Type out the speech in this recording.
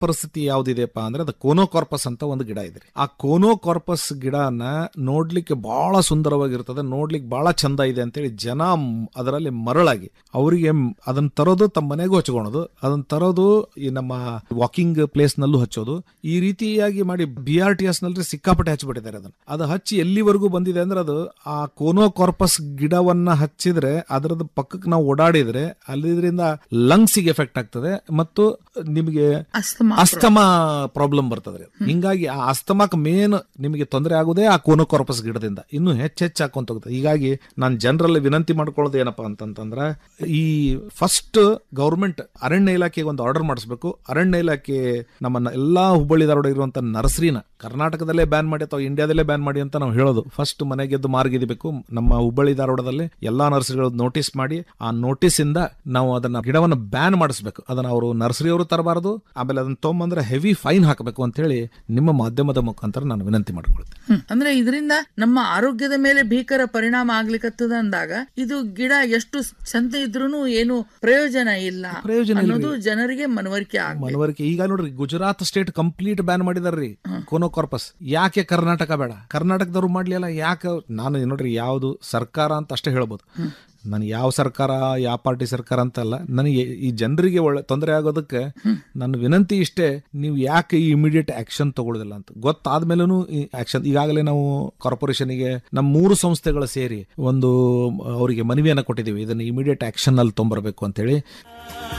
ಪರಿಸ್ಥಿತಿ ಯಾವ್ದಿದೆಯಪ್ಪ ಅಂದ್ರೆ ಅದು ಕೋನೋಕಾರ್ಪಸ್ ಅಂತ ಒಂದು ಗಿಡ ಇದೆ ಆ ಕೋನೋಕಾರ್ಪಸ್ ಗಿಡನ ನೋಡ್ಲಿಕ್ಕೆ ಬಹಳ ಸುಂದರವಾಗಿರ್ತದೆ ನೋಡ್ಲಿಕ್ಕೆ ಬಹಳ ಚಂದ ಇದೆ ಅಂತೇಳಿ ಜನ ಮ್- ಅದರಲ್ಲಿ ಮರಳಾಗಿ ಅವರಿಗೆ ಮ್- ಅದನ್ನ ತರೋದು ತಮ್ಮ ಮನೆಗೂ ಹಚ್ಕೊಳೋದು ಅದನ್ನ ತರೋದು ಈ ನಮ್ಮ ವಾಕಿಂಗ್ ಪ್ಲೇಸ್ ನಲ್ಲೂ ಹಚ್ಚೋದು ಈ ರೀತಿಯಾಗಿ ಮಾಡಿ ಬಿ ಆರ್ ಟಿ ಎಸ್ ನಲ್ಲಿ ಸಿಕ್ಕಾಪಟ್ಟೆ ಹಚ್ಚಿಬಿಟ್ಟಿದ್ದಾರೆ ಅದನ್ನ ಅದು ಹಚ್ಚಿ ಎಲ್ಲಿವರೆಗೂ ಬಂದಿದೆ ಅಂದ್ರೆ ಅದು ಆ ಕೋನೋಕಾರ್ಪಸ್ ಗಿಡವನ್ನ ಹಚ್ಚಿದ್ರೆ ಅದರದ ಪಕ್ಕಕ್ಕೆ ನಾವು ಓಡಾಡಿದ್ರೆ ಅಲ್ಲಿದ್ರಿಂದ ಲಂಗ್ಸಿಗೆ ಎಫೆಕ್ಟ್ ಆಗ್ತದೆ ಮತ್ತು ನಿಮಗೆ ಅಸ್ತಮಾ ಅಸ್ತಮಾ ಪ್ರಾಬ್ಲಮ್ ಬರ್ತದೆ ಹಿಂಗಾಗಿ ಆ ಅಸ್ತಮಾಕ್ ಮೇನ್ ನಿಮಗೆ ತೊಂದರೆ ಆಗುದೇ ಆ ಕೋನೋಕಾರ್ಪಸ್ ಗಿಡದಿಂದ ಇನ್ನು ಹೆಚ್ಚು ಹೆಚ್ಚು ಹಾಕೊಂತ ಹೋಗುತ್ತೆ ಹೀಗಾಗಿ ನಾನು ಜನರಲ್ಲಿ ವಿನಂತಿ ಮಾಡ್ಕೊಳ್ಳೋದು ಏನಪ್ಪಾ ಅಂತಂತಂದ್ರೆ ಈ ಫಸ್ಟ್ ಗೌರ್ಮೆಂಟ್ ಅರಣ್ಯ ಇಲಾಖೆಗೆ ಒಂದು ಆರ್ಡರ್ ಮಾಡಿಸ್ಬೇಕು ಅರಣ್ಯ ಇಲಾಖೆ ನಮ್ಮ ಎಲ್ಲಾ ಹುಬ್ಬಳ್ಳಿ ಧಾರವಾಡ ಇರುವಂತ ನರ್ಸರಿನ ಕರ್ನಾಟಕದಲ್ಲೇ ಬ್ಯಾನ್ ಮಾಡಿ ಅಥವಾ ಇಂಡಿಯಾದಲ್ಲೇ ಬ್ಯಾನ್ ಮಾಡಿ ಅಂತ ನಾವು ಹೇಳೋದು ಫಸ್ಟ್ ಮನೆಗೆದ್ದು ಮಾರ್ಗಿದಿಬೇಕು ನಮ್ಮ ಹುಬ್ಬಳ್ಳಿ ಧಾರವಾಡದಲ್ಲಿ ಎಲ್ಲಾ ನರ್ಸರಿಗಳು ನೋಟಿಸ್ ಮಾಡಿ ಆ ನೋಟಿಸ್ ಇಂದ ನಾವು ಅದನ್ನ ಗಿಡವನ್ನ ಬ್ಯಾನ್ ಮಾಡಿಸ್ಬೇಕು ಅದನ್ನ ಅವರು ನರ್ಸರಿಯವರು ತರಬಾರದು ಆಮೇಲೆ ಅದನ್ನ ತೊಗೊಂಬಂದ್ರೆ ಹೆವಿ ಫೈನ್ ಹಾಕಬೇಕು ಅಂತ ಹೇಳಿ ನಿಮ್ಮ ಮಾಧ್ಯಮದ ಮುಖಾಂತರ ನಾನು ವಿನಂತಿ ಮಾಡ್ಕೊಳ್ತೇನೆ ಹ್ಮ್. ಅಂದ್ರೆ ಇದರಿಂದ ನಮ್ಮ ಆರೋಗ್ಯದ ಮೇಲೆ ಭೀಕರ ಪರಿಣಾಮ ಆಗ್ಲಿಕ್ಕತ್ತದ ಅಂದಾಗ ಇದು ಗಿಡ ಎಷ್ಟು ಚಂದ ಇದ್ರೂನು ಏನು ಪ್ರಯೋಜನ ಇಲ್ಲ ಪ್ರಯೋಜನ ಅನ್ನೋದು ಜನರಿಗೆ ಮನವರಿಕೆ ಆಗ ಮನವರಿಕೆ ಈಗ ನೋಡ್ರಿ ಗುಜರಾತ್ ಸ್ಟೇಟ್ ಕಂಪ್ಲೀಟ್ ಬ್ಯಾನ್ ಮಾಡಿದಾರ್ರಿ ಕೋನೋಕಾರ್ಪಸ್ ಯಾಕೆ ಕರ್ನಾಟಕ ಬೇಡ ಕರ್ನಾಟಕದವ್ರು ಮಾಡ್ಲಿಲ್ಲ ಯಾಕೆ ನಾನು ನೋಡ್ರಿ ಯಾವುದು ಸರ್ಕಾರ ಅಂತ ಅಷ್ಟೇ ಹೇಳ್ಬೋದು ನನಗೆ ಯಾವ ಸರ್ಕಾರ ಯಾವ ಪಾರ್ಟಿ ಸರ್ಕಾರ ಅಂತಲ್ಲ ನನಗೆ ಈ ಜನರಿಗೆ ಒಳ್ಳೆ ತೊಂದರೆ ಆಗೋದಕ್ಕೆ ನನ್ನ ವಿನಂತಿ ಇಷ್ಟೇ ನೀವು ಯಾಕೆ ಈ ಇಮಿಡಿಯೇಟ್ ಆಕ್ಷನ್ ತಗೊಳ್ಳೋದಿಲ್ಲ ಅಂತ ಗೊತ್ತಾದ್ಮೇಲೂ ಈ ಆಕ್ಷನ್ ಈಗಾಗಲೇ ನಾವು ಕಾರ್ಪೊರೇಷನ್ಗೆ ನಮ್ಮ ಮೂರು ಸಂಸ್ಥೆಗಳು ಸೇರಿ ಒಂದು ಅವರಿಗೆ ಮನವಿಯನ್ನು ಕೊಟ್ಟಿದ್ದೀವಿ ಇದನ್ನು ಇಮಿಡಿಯೇಟ್ ಆಕ್ಷನ್ ಅಲ್ಲಿ ತೊಂಬರ್ಬೇಕು ಅಂತೇಳಿ